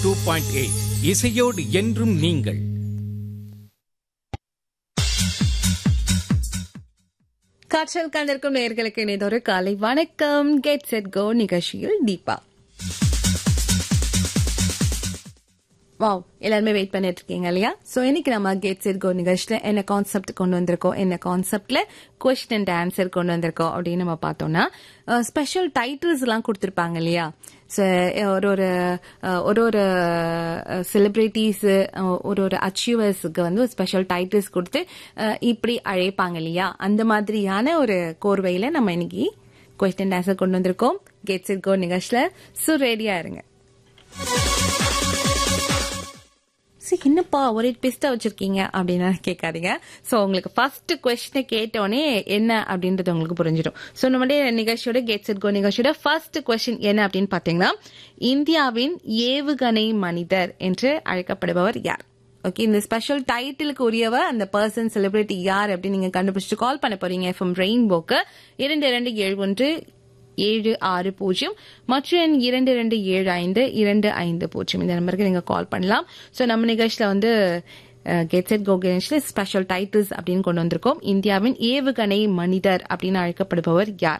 two point eight இசையோடு என்றும் நீங்கள் காற்றல் கண்டிருக்கும் நேர்களுக்கு இணையதொரு காலை வணக்கம் கெட் செட் கோ நிகழ்ச்சியில் தீபா வாவ் எல்லாருமே வெயிட் பண்ணிட்டு இருக்கீங்க இல்லையா சோ இன்னைக்கு நம்ம கெட் செட் கோ நிகழ்ச்சியில என்ன கான்செப்ட் கொண்டு வந்திருக்கோம் என்ன கான்செப்ட்ல கொஸ்டின் அண்ட் ஆன்சர் கொண்டு வந்திருக்கோம் அப்படின்னு நம்ம பார்த்தோம்னா ஸ்பெஷல் டைட்டில்ஸ் எல்லாம் கொடுத்திருப்பாங்க இல்லையா ஸோ ஒரு ஒரு அஹ், ஒரு ஒரு செலிபிரிட்டிஸ் ஒரு ஒரு அச்சீவர்ஸுக்கு வந்து ஒரு ஸ்பெஷல் டைட்டில்ஸ் கொடுத்து அஹ், இப்படி அழைப்பாங்க இல்லையா அந்த மாதிரியான ஒரு கோர்வையில நம்ம இன்னைக்கு கொஸ்டின் ஆன்சர் கொண்டு வந்திருக்கோம் கெட்ஸ் இட் கோ நிகழ்ச்சியில ஸோ ரெடியா இருங்க சரி என்னப்பா ஒரே ட்விஸ்டா வச்சிருக்கீங்க அப்படின்னு கேட்காதீங்க ஸோ உங்களுக்கு ஃபர்ஸ்ட் கொஸ்டினை கேட்டோடனே என்ன அப்படின்றது உங்களுக்கு புரிஞ்சிடும் ஸோ நம்மளுடைய நிகழ்ச்சியோட கெட்ஸ் இட் கோ நிகழ்ச்சியோட ஃபர்ஸ்ட் கொஸ்டின் என்ன அப்படின்னு பார்த்தீங்கன்னா இந்தியாவின் ஏவுகணை மனிதர் என்று அழைக்கப்படுபவர் யார் ஓகே இந்த ஸ்பெஷல் டைட்டிலுக்கு உரியவர் அந்த பர்சன் செலிபிரிட்டி யார் அப்படின்னு நீங்க கண்டுபிடிச்சு கால் பண்ண போறீங்க எஃப்எம் ரெயின்போக்கு இரண்டு இரண்டு ஏழு ஒன்று ஏழு ஆறு பூஜ்ஜியம் மற்றும் எண் இரண்டு இரண்டு ஏழு ஐந்து இரண்டு ஐந்து பூஜ்ஜியம் இந்த நம்பருக்கு நீங்க கால் பண்ணலாம் ஸோ நம்ம நிகழ்ச்சியில வந்து கெட் செட் கோ நிகழ்ச்சியில ஸ்பெஷல் டைட்டில்ஸ் அப்படின்னு கொண்டு வந்திருக்கோம் இந்தியாவின் ஏவுகணை மனிதர் அப்படின்னு அழைக்கப்படுபவர் யார்